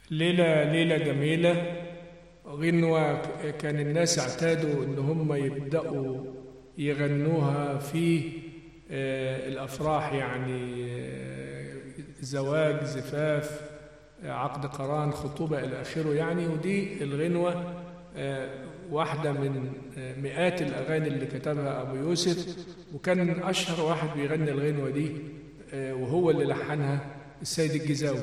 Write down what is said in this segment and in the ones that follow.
ليلة ليلة جميلة غنوة كان الناس اعتادوا ان هم يبدأوا يغنوها في آه، الأفراح يعني آه، زواج زفاف آه، عقد قران خطوبة إلى آخره يعني ودي الغنوة آه، واحدة من آه، مئات الأغاني اللي كتبها أبو يوسف وكان أشهر واحد بيغني الغنوة دي آه، وهو اللي لحنها السيد الجزاوي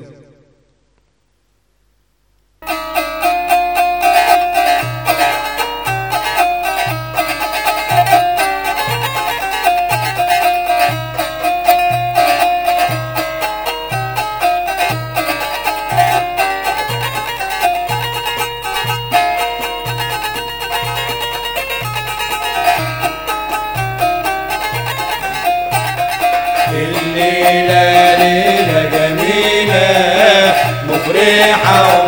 الليلة ليلة جميلة مفرحة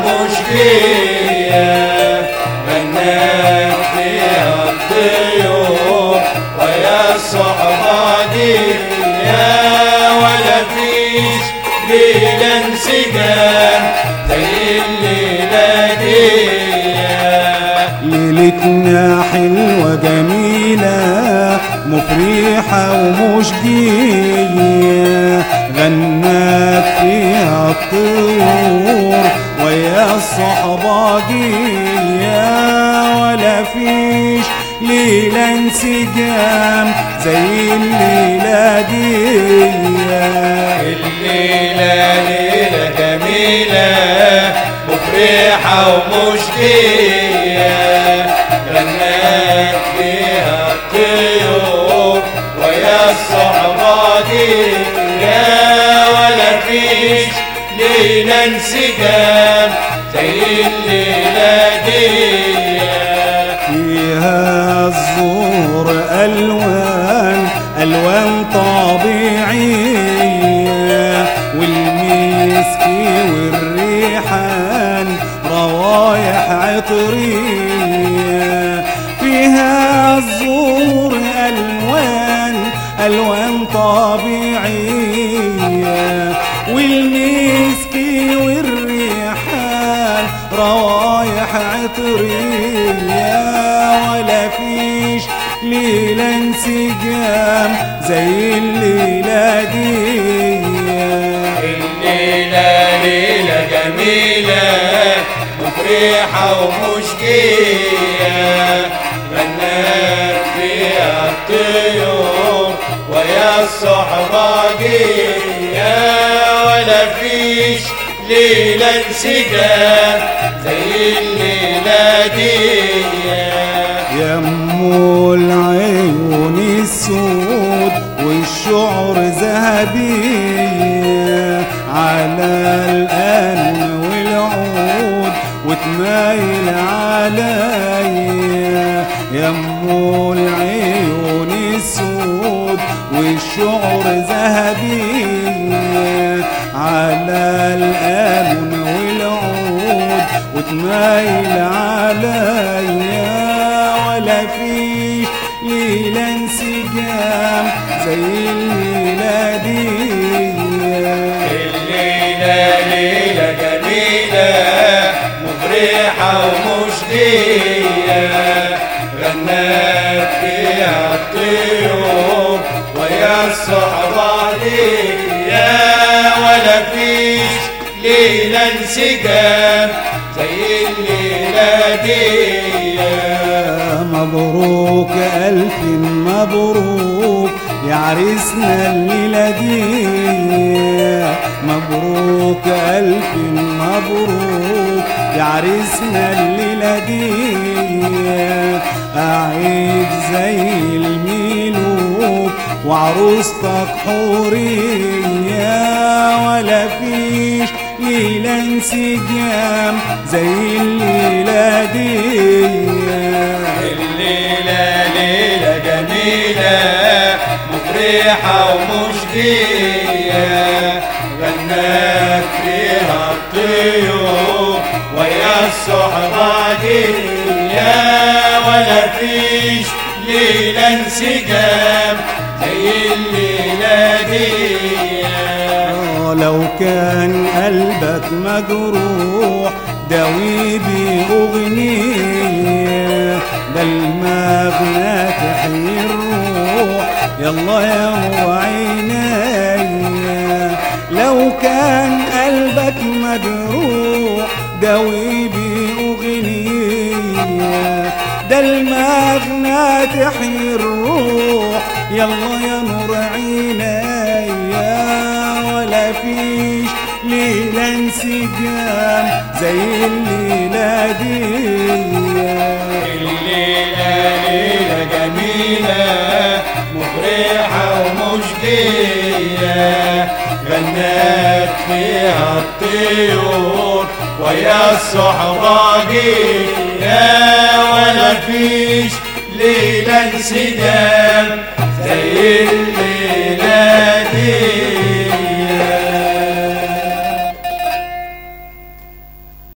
ومشكية غنات فيها الطيور ويا الصحبة دي يا ولا فيش ليلة انسجام زي الليلة دي ليلتنا حلوة جميلة مفرحة ومشجية غنت فيها الطيور ويا الصحبة جية ولا فيش ليلة انسجام زي الليلة دي الليلة ليلة جميلة مفرحة ومشكية غنت فيها الطيور ويا الصحبة دي يا ولا فيش ليلة انسجام زي الليلة دي فيها الزور ألوان ألوان طبيعية والمسك والريحان روايح عطرية فيها الزور ألوان ألوان طبيعية والمسك والريحان روايح عطرية ولا فيش ليلة انسجام زي الليلة دي الليلة ليلة جميلة مفرحة ومشكية غنت فيها الطيور ويا الصحبة جية ولا فيش ليلة انسجام زي الليلة دي يمو العيون السود والشعر ذهبية على القلب والعود وتمايل عليا يمو العيون السود والشعر ذهبية على القلب والعود وتمايل عليا ولا فيش ليلة انسجام زي الليلة دي الليلة ليلة جميلة مفرحة ومشكية غنت فيها الطيور ويا الصحبة دي يا ولا فيش ليلة انسجام زي الليلة دي مبروك ألف مبروك يا عريسنا الليلة دي مبروك ألف مبروك يا عريسنا الليلة دي أعيد زي الملوك وعروستك حورية ولا فيش ليلة انسجام زي الليلة دي الليلة ليلة جميلة مفرحة ومشكية غنت فيها الطيور ويا الصحبة دي يا ولا فيش ليلة انسجام زي الليلة دي آه، لو كان قلبك مجروح داوي بأغنية ده المغنى تحيي الروح يلا يا نور عينيا لو كان قلبك مجروح داوي بأغنية ده المغنى تحيي الروح يلا يا نور عينيا ولا فيش ليلة انسجام زي الليلة دي الليلة ليلة جميلة مفرحة ومجدية غنت فيها الطيور ويا الصحراجية ولا فيش ليلة انسجام زي الليلة